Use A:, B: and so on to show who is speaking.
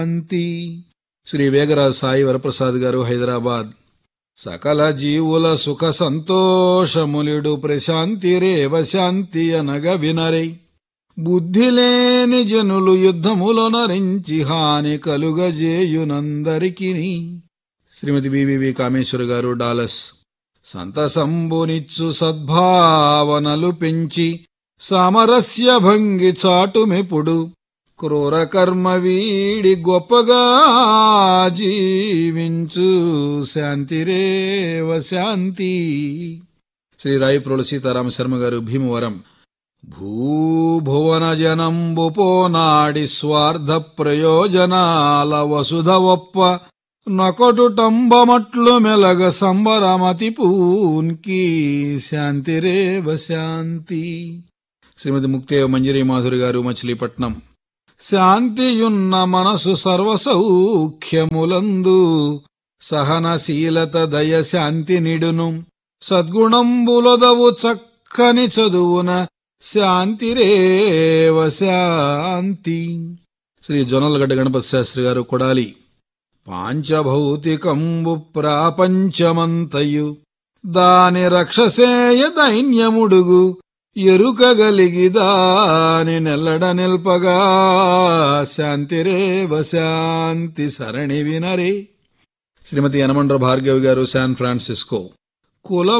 A: శాంతి శ్రీ వేగరాజ్ సాయి వరప్రసాద్ గారు హైదరాబాద్ సకల జీవుల సుఖ సంతోషములిడు ప్రశాంతిరేవ శాంతి అనగ వినరై బుద్ధి లేని జనులు యుద్ధముల నరించి హాని కలుగజేయునందరికి శ్రీమతి బివివి కామేశ్వర గారు డాలస్ సంతసంబునిచ్చు సద్భావనలు పెంచి సామరస్య భంగి చాటుమెప్పుడు క్రూర కర్మ వీడి గొప్పగా జీవించు శాంతిరేవ శాంతి శ్రీ రాయప్రోలు సీతారామ శర్మ గారు భీమవరం భూభువన జనంబు పోనాడి స్వార్థ ప్రయోజనాల వసుధ ఒప్ప నొకటుటంబమట్లు మెలగ సంబరమతి పూన్కి శాంతిరేవ శాంతి శ్రీమతి ముక్తేవ మంజరి మాధురి గారు మచిలీపట్నం శాంతియున్న మనసు సర్వసౌఖ్యములందు సహనశీలత దయ శాంతి నిడును సద్గుణంబులదవు చక్కని చదువున శాంతిరేవ శాంతి శ్రీ జొన్నలగడ్డ గణపతి శాస్త్రి గారు కొడాలి పాంచభౌతికంబు ప్రాపంచమంతయు దాని రక్షసేయ దైన్యముడుగు ఎరుకగలిగి దాని నెల్లడ నిల్పగా శాంతిరేవ శాంతి సరణి వినరే శ్రీమతి యనమండ్ర భార్గవి గారు శాన్ ఫ్రాన్సిస్కో కుల